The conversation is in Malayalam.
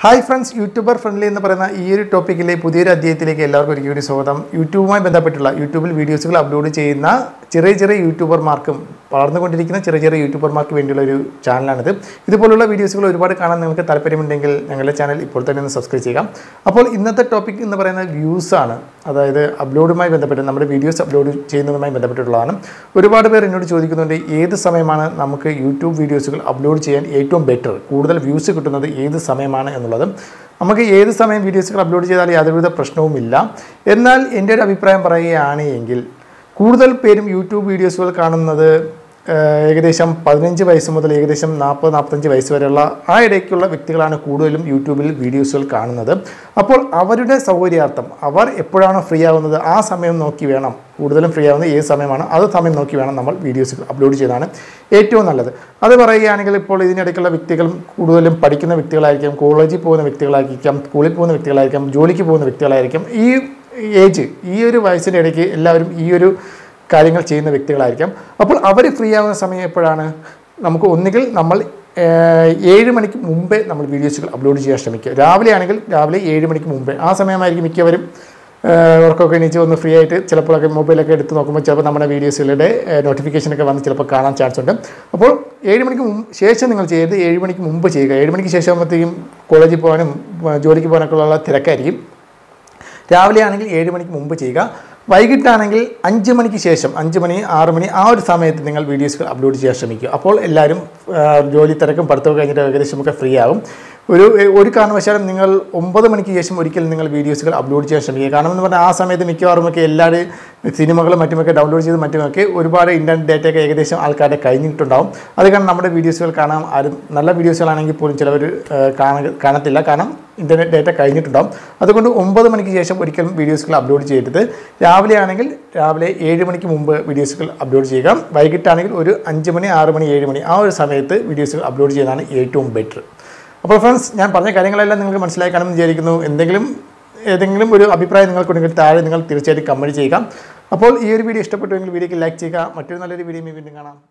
ഹായ് ഫ്രണ്ട്സ് യൂട്യൂബർ ഫ്രണ്ട്ലി എന്ന് പറയുന്ന ഈ ഒരു ടോപ്പിക്കിലെ പുതിയൊരു അധ്യായത്തിലേക്ക് എല്ലാവർക്കും ഒരിക്കൽ കൂടി സ്വാഗതം യൂട്യൂബുമായി ബന്ധപ്പെട്ടുള്ള യൂട്യൂബിൽ വീഡിയോസുകൾ അപ്ലോഡ് ചെയ്യുന്ന ചെറിയ ചെറിയ യൂട്യൂബർമാർക്കും വളർന്നുകൊണ്ടിരിക്കുന്ന ചെറിയ ചെറിയ യൂട്യൂബർമാർക്ക് വേണ്ടിയുള്ള ഒരു ചാനലാണിത് ഇതുപോലുള്ള വീഡിയോസുകൾ ഒരുപാട് കാണാൻ നിങ്ങൾക്ക് താല്പര്യമുണ്ടെങ്കിൽ ഞങ്ങളുടെ ചാനൽ ഇപ്പോൾ തന്നെ ഒന്ന് സബ്സ്ക്രൈബ് ചെയ്യുക അപ്പോൾ ഇന്നത്തെ ടോപ്പിക് എന്ന് പറയുന്നത് വ്യൂസ് ആണ് അതായത് അപ്ലോഡുമായി ബന്ധപ്പെട്ട് നമ്മുടെ വീഡിയോസ് അപ്ലോഡ് ചെയ്യുന്നതുമായി ബന്ധപ്പെട്ടിട്ടുള്ളതാണ് ഒരുപാട് പേർ എന്നോട് ചോദിക്കുന്നുണ്ട് ഏത് സമയമാണ് നമുക്ക് യൂട്യൂബ് വീഡിയോസുകൾ അപ്ലോഡ് ചെയ്യാൻ ഏറ്റവും ബെറ്റർ കൂടുതൽ വ്യൂസ് കിട്ടുന്നത് ഏത് സമയമാണ് എന്നുള്ളത് നമുക്ക് ഏത് സമയം വീഡിയോസുകൾ അപ്ലോഡ് ചെയ്താൽ യാതൊരുവിധ പ്രശ്നവുമില്ല എന്നാൽ എൻ്റെ ഒരു അഭിപ്രായം പറയുകയാണ് എങ്കിൽ കൂടുതൽ പേരും യൂട്യൂബ് വീഡിയോസുകൾ കാണുന്നത് ഏഹ്, ഏകദേശം പതിനഞ്ച് വയസ്സ് മുതൽ ഏകദേശം നാൽപ്പത് നാൽപ്പത്തഞ്ച് വയസ്സ് വരെയുള്ള ആ ഇടയ്ക്കുള്ള വ്യക്തികളാണ് കൂടുതലും യൂട്യൂബിൽ വീഡിയോസുകൾ കാണുന്നത് അപ്പോൾ അവരുടെ സൗകര്യാർത്ഥം അവർ എപ്പോഴാണ് ഫ്രീ ആവുന്നത് ആ സമയം നോക്കി വേണം കൂടുതലും ഫ്രീ ആവുന്നത് ഏത് സമയമാണ് അത് സമയം നോക്കി വേണം നമ്മൾ വീഡിയോസ് അപ്ലോഡ് ചെയ്യുന്നതാണ് ഏറ്റവും നല്ലത് അത് പറയുകയാണെങ്കിൽ ഇപ്പോൾ ഇതിനിടയ്ക്കുള്ള വ്യക്തികളും കൂടുതലും പഠിക്കുന്ന വ്യക്തികളായിരിക്കാം കോളേജിൽ പോകുന്ന വ്യക്തികളായിരിക്കാം സ്കൂളിൽ പോകുന്ന വ്യക്തികളായിരിക്കാം ജോലിക്ക് പോകുന്ന വ്യക്തികളായിരിക്കാം ഈ ഏജ് ഈ ഒരു വയസ്സിൻ്റെ ഇടയ്ക്ക് എല്ലാവരും ഈ ഒരു കാര്യങ്ങൾ ചെയ്യുന്ന വ്യക്തികളായിരിക്കാം അപ്പോൾ അവർ ഫ്രീ ആവുന്ന സമയം എപ്പോഴാണ് നമുക്ക് ഒന്നുകിൽ നമ്മൾ ഏഹ്, ഏഴ് മണിക്ക് മുമ്പേ നമ്മൾ വീഡിയോസുകൾ അപ്ലോഡ് ചെയ്യാൻ ശ്രമിക്കുക രാവിലെ ആണെങ്കിൽ രാവിലെ ഏഴ് മണിക്ക് മുമ്പേ ആ സമയമായിരിക്കും മിക്കവരും ഏഹ്, ഉറക്കമൊക്കെ എണീച്ച് ഒന്ന് ഫ്രീ ആയിട്ട് ചിലപ്പോഴൊക്കെ മൊബൈലൊക്കെ എടുത്ത് നോക്കുമ്പോൾ ചിലപ്പോൾ നമ്മുടെ വീഡിയോസുകളുടെ നോട്ടിഫിക്കേഷനൊക്കെ വന്ന് ചിലപ്പോൾ കാണാൻ ചാൻസ് ഉണ്ട് അപ്പോൾ ഏഴ് മണിക്ക് മുമ്പ് ശേഷം നിങ്ങൾ ചെയ്യരുത് ഏഴ് മണിക്ക് മുമ്പ് ചെയ്യുക ഏഴ് മണിക്ക് ശേഷം ആകുമ്പോഴത്തേക്കും കോളേജിൽ പോകാനും ഏഹ്, ജോലിക്ക് പോകാനൊക്കെ ഉള്ള തിരക്കായിരിക്കും രാവിലെ ആണെങ്കിൽ ഏഴ് മണിക്ക് മുമ്പ് ചെയ്യുക വൈകിട്ടാണെങ്കിൽ അഞ്ച് മണിക്ക് ശേഷം അഞ്ച് മണി ആറ് മണി ആ ഒരു സമയത്ത് നിങ്ങൾ വീഡിയോസുകൾ അപ്ലോഡ് ചെയ്യാൻ ശ്രമിക്കുക അപ്പോൾ എല്ലാവരും ആ, ജോലി തിരക്കും പഠിത്തമൊക്കെ കഴിഞ്ഞിട്ട് ഏകദേശം ഒക്കെ ഫ്രീ ആകും ഒരു ഒരു കാരണവശാലും നിങ്ങൾ ഒമ്പത് മണിക്ക് ശേഷം ഒരിക്കലും നിങ്ങൾ വീഡിയോസുകൾ അപ്ലോഡ് ചെയ്യാൻ ശ്രമിക്കുക കാരണം എന്ന് പറഞ്ഞാൽ ആ സമയത്ത് മിക്കവാറും ഒക്കെ എല്ലാവരും സിനിമകളും മറ്റുമൊക്കെ ഡൗൺലോഡ് ചെയ്ത് മറ്റുമൊക്കെ ഒരുപാട് ഇൻ്റർനെറ്റ് ഡേറ്റയൊക്കെ ഏകദേശം ആൾക്കാരുടെ കഴിഞ്ഞിട്ടുണ്ടാവും അത് കാരണം നമ്മുടെ വീഡിയോസുകൾ കാണാൻ ആരും നല്ല വീഡിയോസുകളാണെങ്കിൽ പോലും ചിലവർ കാണ കാണത്തില്ല കാരണം ഇൻ്റർനെറ്റ് ഡേറ്റ കഴിഞ്ഞിട്ടുണ്ടാവും അതുകൊണ്ട് ഒമ്പത് മണിക്ക് ശേഷം ഒരിക്കലും വീഡിയോസുകൾ അപ്ലോഡ് ചെയ്യരുത് രാവിലെ ആണെങ്കിൽ രാവിലെ ഏഴ് മണിക്ക് മുമ്പ് വീഡിയോസുകൾ അപ്ലോഡ് ചെയ്യുക വൈകിട്ടാണെങ്കിൽ ഒരു അഞ്ച് മണി ആറ് മണി ഏഴ് മണി ആ ഒരു സമയത്ത് വീഡിയോസുകൾ അപ്ലോഡ് ചെയ്യുന്നതാണ് ഏറ്റവും ബെറ്റർ അപ്പോൾ ഫ്രണ്ട്സ് ഞാൻ പറഞ്ഞ കാര്യങ്ങളെല്ലാം നിങ്ങൾക്ക് മനസ്സിലായി കാണുമെന്ന് വിചാരിക്കുന്നു എന്തെങ്കിലും ഏതെങ്കിലും ഒരു അഭിപ്രായം നിങ്ങൾക്കുണ്ടെങ്കിൽ താഴെ നിങ്ങൾ തീർച്ചയായിട്ടും കമൻറ്റ് ചെയ്യുക അപ്പോൾ ഈ ഒരു വീഡിയോ ഇഷ്ടപ്പെട്ടുവെങ്കിൽ വീഡിയോക്ക് ലൈക്ക് ചെയ്യുക മറ്റൊരു നല്ലൊരു വീഡിയോ വീണ്ടും കാണാം